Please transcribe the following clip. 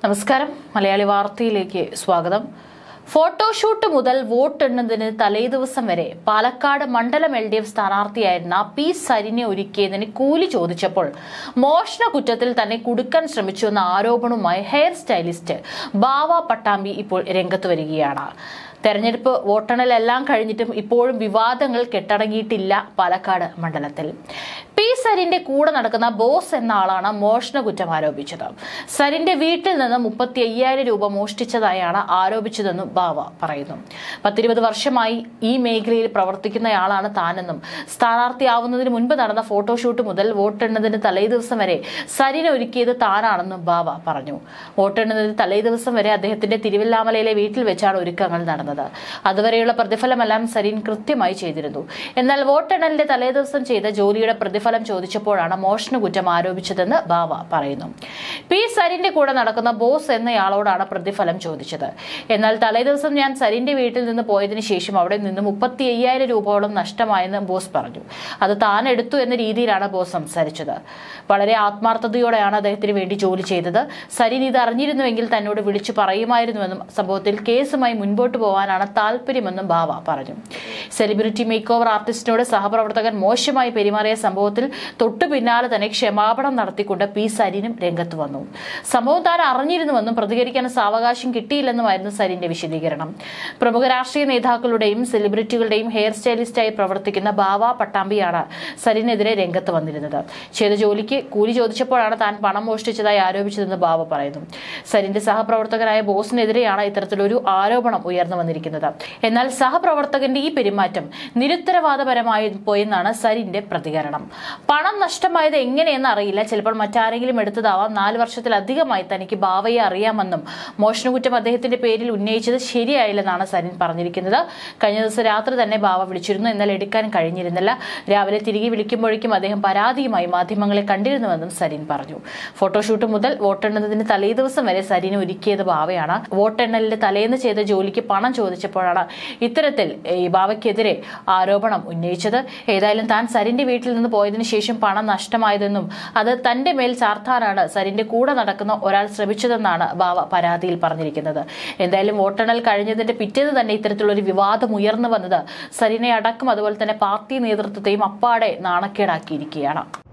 നമസ്കാരം മലയാളി വാർത്തയിലേക്ക് സ്വാഗതം ഫോട്ടോഷൂട്ട് മുതൽ വോട്ടെണ്ണുന്നതിന് തലേദിവസം വരെ പാലക്കാട് മണ്ഡലം എൽ ഡി എഫ് സ്ഥാനാർത്ഥിയായിരുന്ന പി സരിനെ ഒരുക്കിയതിന് കൂലി ചോദിച്ചപ്പോൾ മോഷണ കുറ്റത്തിൽ തന്നെ കുടുക്കാൻ ശ്രമിച്ചുവെന്ന ആരോപണവുമായി ഹെയർ സ്റ്റൈലിസ്റ്റ് ബാവ പട്ടാമ്പി ഇപ്പോൾ രംഗത്ത് വരികയാണ് തെരഞ്ഞെടുപ്പ് വോട്ടെണ്ണലെല്ലാം കഴിഞ്ഞിട്ടും ഇപ്പോഴും വിവാദങ്ങൾ കെട്ടടങ്ങിയിട്ടില്ല പാലക്കാട് മണ്ഡലത്തിൽ പി സരിന്റെ കൂടെ നടക്കുന്ന ബോസ് എന്ന ആളാണ് മോഷണ കുറ്റം ആരോപിച്ചത് സരിന്റെ വീട്ടിൽ നിന്ന് മുപ്പത്തി അയ്യായിരം രൂപ മോഷ്ടിച്ചതായാണ് ആരോപിച്ചതെന്നും ബാവ പറയുന്നു പത്തിരുപത് വർഷമായി ഈ മേഖലയിൽ പ്രവർത്തിക്കുന്നയാളാണ് താനെന്നും സ്ഥാനാർത്ഥിയാവുന്നതിന് മുൻപ് നടന്ന ഫോട്ടോഷൂട്ട് മുതൽ വോട്ടെണ്ണതിന് തലേദിവസം വരെ സരിനെ ഒരുക്കിയത് താനാണെന്നും ബാവ പറഞ്ഞു വോട്ടെണ്ണതിന് തലേദിവസം വരെ അദ്ദേഹത്തിന്റെ തിരുവല്ലാമലയിലെ വീട്ടിൽ വെച്ചാണ് ഒരുക്കങ്ങൾ നടന്നത് അതുവരെയുള്ള പ്രതിഫലമെല്ലാം സരീൻ കൃത്യമായി ചെയ്തിരുന്നു എന്നാൽ വോട്ടെണ്ണലിന്റെ തലേദിവസം ചെയ്ത ജോലിയുടെ പ്രതിഫലം ചോദിച്ചപ്പോഴാണ് മോഷണ കുറ്റം ആരോപിച്ചതെന്ന് ബാവ പറയുന്നു പി സരിന്റെ കൂടെ നടക്കുന്ന ബോസ് എന്നയാളോടാണ് പ്രതിഫലം ചോദിച്ചത് എന്നാൽ തലേദിവസം ഞാൻ സരിന്റെ വീട്ടിൽ നിന്ന് പോയതിനു ശേഷം അവിടെ നിന്ന് മുപ്പത്തി അയ്യായിരം രൂപയോളം നഷ്ടമായെന്ന് ബോസ് പറഞ്ഞു അത് താൻ എടുത്തു എന്ന രീതിയിലാണ് ബോസ് സംസാരിച്ചത് വളരെ ആത്മാർത്ഥതയോടെയാണ് അദ്ദേഹത്തിന് വേണ്ടി ജോലി ചെയ്തത് സരിൻ ഇത് അറിഞ്ഞിരുന്നുവെങ്കിൽ തന്നോട് വിളിച്ചു പറയുമായിരുന്നുവെന്നും സംഭവത്തിൽ കേസുമായി മുൻപോട്ട് പോകാനാണ് താല്പര്യമെന്നും ബാവ പറഞ്ഞു സെലിബ്രിറ്റി മേക്ക് ഓവർ ആർട്ടിസ്റ്റിനോട് സഹപ്രവർത്തകൻ മോശമായി പെരുമാറിയ സംഭവത്തിൽ തൊട്ടു പിന്നാലെ തന്നെ ക്ഷമാപണം നടത്തിക്കൊണ്ട് പി സരിനും രംഗത്ത് വന്നു സംഭവം താൻ അറിഞ്ഞിരുന്നുവെന്നും പ്രതികരിക്കാൻ സാവകാശം കിട്ടിയില്ലെന്നുമായിരുന്നു സരിന്റെ വിശദീകരണം പ്രമുഖ രാഷ്ട്രീയ നേതാക്കളുടെയും സെലിബ്രിറ്റികളുടെയും ഹെയർ സ്റ്റൈലിസ്റ്റായി പ്രവർത്തിക്കുന്ന ബാവ പട്ടാമ്പിയാണ് സരിനെതിരെ രംഗത്ത് വന്നിരുന്നത് ചെയ്ത ജോലിക്ക് കൂലി ചോദിച്ചപ്പോഴാണ് താൻ പണം മോഷ്ടിച്ചതായി ആരോപിച്ചതെന്ന് ബാവ പറയുന്നു സരിന്റെ സഹപ്രവർത്തകനായ ബോസിനെതിരെയാണ് ഇത്തരത്തിലൊരു ആരോപണം ഉയർന്നു വന്നിരിക്കുന്നത് എന്നാൽ സഹപ്രവർത്തകന്റെ ഈ പെരുമാറ്റം നിരുത്തരവാദപരമായി പോയെന്നാണ് സരിന്റെ പ്രതികരണം പണം നഷ്ടമായത് എങ്ങനെയെന്ന് അറിയില്ല ചിലപ്പോൾ മറ്റാരെങ്കിലും എടുത്തതാവാം നാല് വർഷത്തിലധികമായി തനിക്ക് ബാവയെ അറിയാമെന്നും മോഷണക്കുറ്റം അദ്ദേഹത്തിന്റെ പേരിൽ ഉന്നയിച്ചത് ശരിയായില്ലെന്നാണ് സരിൻ പറഞ്ഞിരിക്കുന്നത് കഴിഞ്ഞ ദിവസം രാത്രി തന്നെ ബാവ വിളിച്ചിരുന്നു എന്നാൽ എടുക്കാൻ കഴിഞ്ഞിരുന്നില്ല രാവിലെ തിരികെ വിളിക്കുമ്പോഴേക്കും അദ്ദേഹം പരാതിയുമായി മാധ്യമങ്ങളെ കണ്ടിരുന്നുവെന്നും സരിൻ പറഞ്ഞു ഫോട്ടോഷൂട്ട് മുതൽ വോട്ടെണ്ണുന്നതിന് തലേദിവസം വരെ സരിനെ ഒരുക്കിയത് ബാവയാണ് വോട്ടെണ്ണലിന്റെ തലേന്ന് ചെയ്ത ജോലിക്ക് പണം ചോദിച്ചപ്പോഴാണ് ഇത്തരത്തിൽ ഈ ബാവയ്ക്കെതിരെ ആരോപണം ഉന്നയിച്ചത് ഏതായാലും താൻ സരിന്റെ വീട്ടിൽ നിന്ന് പോയതിനു ശേഷം പണം നഷ്ടമായതെന്നും അത് തന്റെ മേൽ ചാർത്താനാണ് സരിന്റെ കൂടെ നടക്കുന്ന ഒരാൾ ശ്രമിച്ചതെന്നാണ് ബാവ പരാതിയിൽ പറഞ്ഞിരിക്കുന്നത് എന്തായാലും വോട്ടെണ്ണൽ കഴിഞ്ഞതിന്റെ പിറ്റേന്ന് തന്നെ ഇത്തരത്തിലുള്ള ഒരു വിവാദം ഉയർന്നു വന്നത് സരിനെ അടക്കം അതുപോലെ തന്നെ പാർട്ടി നേതൃത്വത്തെയും അപ്പാടെ നാണക്കേടാക്കിയിരിക്കുകയാണ്